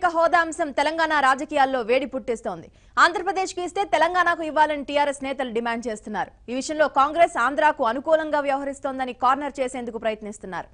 ప్రత్యేక హోదా అంశం తెలంగాణ రాజకీయాల్లో వేడి పుట్టిస్తోంది ఆంధ్రప్రదేశ్కి ఇస్తే తెలంగాణకు ఇవ్వాలని టీఆర్ఎస్ నేతలు డిమాండ్ చేస్తున్నారు ఈ విషయంలో కాంగ్రెస్ ఆంధ్రాకు అనుకూలంగా వ్యవహరిస్తోందని కార్నర్ చేసేందుకు ప్రయత్నిస్తున్నారు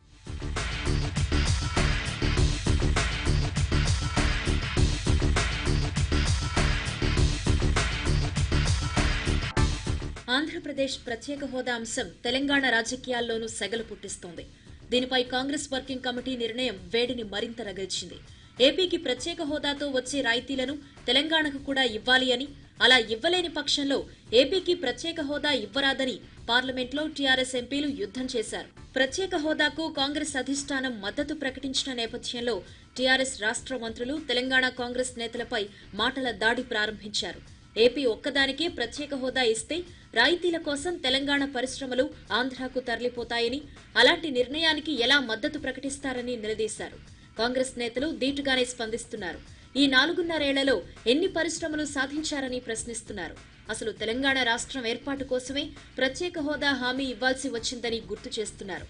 ఆంధ్రప్రదేశ్ ప్రత్యేక హోదా అంశం తెలంగాణ రాజకీయాల్లోనూ సెగలు పుట్టిస్తోంది దీనిపై కాంగ్రెస్ వర్కింగ్ కమిటీ నిర్ణయం వేడిని మరింత రగిల్చింది ఏపీకి ప్రత్యేక హోదాతో వచ్చే రాయితీలను తెలంగాణకు కూడా ఇవ్వాలి అని అలా ఇవ్వలేని పక్షంలో ఏపీకి ప్రత్యేక హోదా ఇవ్వరాదని పార్లమెంట్లో టీఆర్ఎస్ ఎంపీలు యుద్ధం చేశారు ప్రత్యేక హోదాకు కాంగ్రెస్ అధిష్టానం మద్దతు ప్రకటించిన నేపథ్యంలో టీఆర్ఎస్ రాష్ట్ర మంత్రులు తెలంగాణ కాంగ్రెస్ నేతలపై మాటల దాడి ప్రారంభించారు ఏపీ ఒక్కదానికే ప్రత్యేక హోదా ఇస్తే రాయితీల కోసం తెలంగాణ పరిశ్రమలు ఆంధ్రాకు తరలిపోతాయని అలాంటి నిర్ణయానికి ఎలా మద్దతు ప్రకటిస్తారని నిలదీశారు కాంగ్రెస్ నేతలు దీటుగానే స్పందిస్తున్నారు ఈ నాలుగున్నరేళ్లలో ఎన్ని పరిశ్రమలు సాధించారని ప్రశ్నిస్తున్నారు అసలు తెలంగాణ రాష్ట్రం ఏర్పాటు కోసమే ప్రత్యేక హోదా హామీ ఇవ్వాల్సి వచ్చిందని గుర్తు చేస్తున్నారు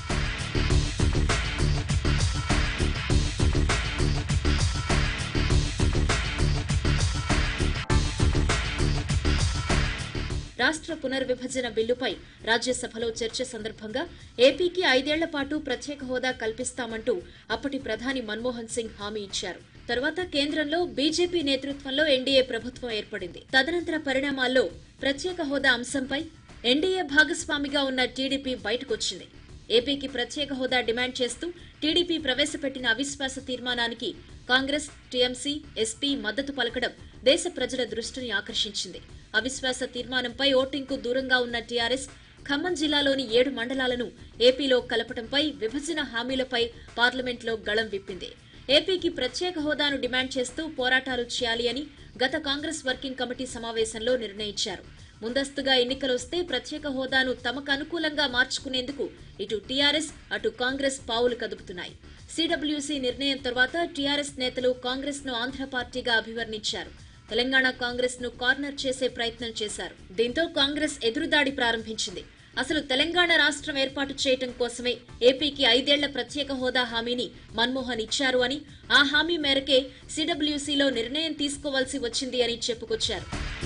రాష్ట్ర పునర్విభజన బిల్లుపై రాజ్యసభలో చర్చ సందర్భంగా ఏపీకి ఐదేళ్ల పాటు ప్రత్యేక హోదా కల్పిస్తామంటూ అప్పటి ప్రధాని మన్మోహన్ సింగ్ హామీ ఇచ్చారు తర్వాత కేంద్రంలో బీజేపీ నేతృత్వంలో ఎన్డీఏ ప్రభుత్వం ఏర్పడింది తదనంతర పరిణామాల్లో ప్రత్యేక హోదా అంశంపై ఎన్డీఏ భాగస్వామిగా ఉన్న టీడీపీ బయటకొచ్చింది ఏపీకి ప్రత్యేక హోదా డిమాండ్ చేస్తూ టీడీపీ ప్రవేశపెట్టిన అవిశ్వాస తీర్మానానికి కాంగ్రెస్ టీఎంసీ ఎస్పీ మద్దతు పలకడం దేశ ప్రజల దృష్టిని ఆకర్షించింది అవిశ్వాస తీర్మానంపై ఓటింగ్కు దూరంగా ఉన్న టీఆర్ఎస్ ఖమ్మం జిల్లాలోని ఏడు మండలాలను ఏపీలో కలపడంపై విభజన హామీలపై పార్లమెంట్లో గళం విప్పింది ఏపీకి ప్రత్యేక హోదాను డిమాండ్ చేస్తూ పోరాటాలు చేయాలి అని గత కాంగ్రెస్ వర్కింగ్ కమిటీ సమావేశంలో నిర్ణయించారు ముందస్తుగా ఎన్నికలొస్తే ప్రత్యేక హోదాను తమకు అనుకూలంగా మార్చుకునేందుకు ఇటు టీఆర్ఎస్ అటు కాంగ్రెస్ పావులు కదుపుతున్నాయి సీడబ్ల్యూసీ నిర్ణయం తర్వాత టీఆర్ఎస్ నేతలు కాంగ్రెస్ ను ఆంధ్ర పార్టీగా అభివర్ణించారు తెలంగాణ కాంగ్రెస్ ను కార్నర్ చేసే ప్రయత్నం చేశారు దీంతో కాంగ్రెస్ ఎదురుదాడి ప్రారంభించింది అసలు తెలంగాణ రాష్ట్రం ఏర్పాటు చేయటం కోసమే ఏపీకి ఐదేళ్ల ప్రత్యేక హోదా హామీని మన్మోహన్ ఇచ్చారు అని ఆ హామీ మేరకే సీడబ్ల్యూసీలో నిర్ణయం తీసుకోవాల్సి వచ్చింది అని చెప్పుకొచ్చారు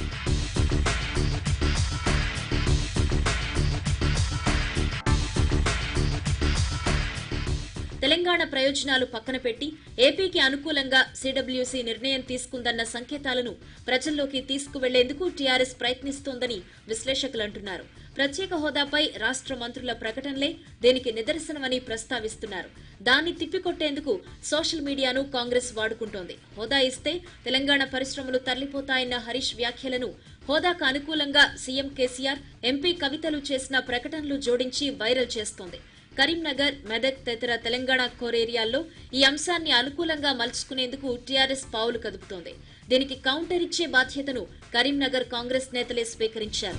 తెలంగాణ ప్రయోజనాలు పక్కన పెట్టి ఏపీకి అనుకూలంగా సీడబ్ల్యూసీ నిర్ణయం తీసుకుందన్న సంకేతాలను ప్రజల్లోకి తీసుకువెళ్లేందుకు టీఆర్ఎస్ ప్రయత్నిస్తోందని విశ్లేషకులు అంటున్నారు ప్రత్యేక హోదాపై రాష్ట్ర మంత్రుల ప్రకటనలే దీనికి నిదర్శనమని ప్రస్తావిస్తున్నారు దాన్ని తిప్పికొట్టేందుకు సోషల్ మీడియాను కాంగ్రెస్ వాడుకుంటోంది హోదా ఇస్తే తెలంగాణ పరిశ్రమలు తరలిపోతాయన్న హరీష్ వ్యాఖ్యలను హోదాకు అనుకూలంగా సీఎం కేసీఆర్ ఎంపీ కవితలు చేసిన ప్రకటనలు జోడించి వైరల్ చేస్తోంది కరీంనగర్ మెదక్ తదితర తెలంగాణ కోర్ ఏరియాల్లో ఈ అంశాన్ని అనుకూలంగా మలుచుకునేందుకు టీఆర్ఎస్ పావులు కదుపుతోంది దీనికి కౌంటర్ ఇచ్చే బాధ్యతను కరీంనగర్ కాంగ్రెస్ నేతలే స్వీకరించారు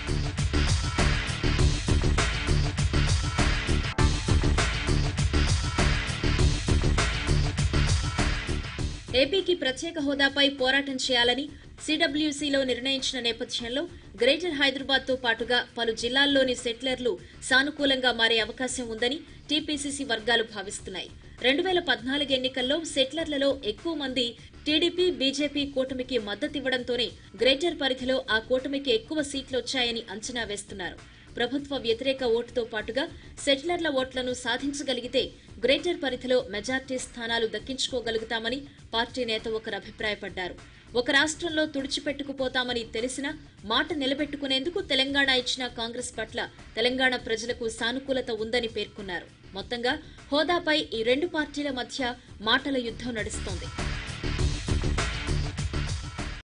ఏపీకి ప్రత్యేక హోదాపై పోరాటం చేయాలని సీడబ్ల్యూసీలో నిర్ణయించిన నేపథ్యంలో గ్రేటర్ హైదరాబాద్ తో పాటుగా పలు జిల్లాల్లోని సెటిలర్లు సానుకూలంగా మారే అవకాశం ఉందని టీపీసీసీ వర్గాలు భావిస్తున్నాయి రెండు వేల పద్నాలుగు ఎన్నికల్లో సెటిలర్లలో ఎక్కువ మంది టీడీపీ బీజేపీ కూటమికి మద్దతివ్వడంతోనే గ్రేటర్ పరిధిలో ఆ కూటమికి ఎక్కువ సీట్లు వచ్చాయని అంచనా వేస్తున్నారు ప్రభుత్వ వ్యతిరేక ఓటుతో పాటుగా సెటిలర్ల ఓట్లను సాధించగలిగితే గ్రేటర్ పరిధిలో మెజార్టీ స్థానాలు దక్కించుకోగలుగుతామని పార్టీ నేత ఒకరు అభిప్రాయపడ్డారు ఒక రాష్ట్రంలో తుడిచిపెట్టుకుపోతామని తెలిసినా మాట నిలబెట్టుకునేందుకు తెలంగాణ ఇచ్చిన కాంగ్రెస్ పట్ల తెలంగాణ ప్రజలకు సానుకూలత ఉందని పేర్కొన్నారు మొత్తంగా హోదాపై ఈ రెండు పార్టీల మధ్య మాటల యుద్ధం నడుస్తోంది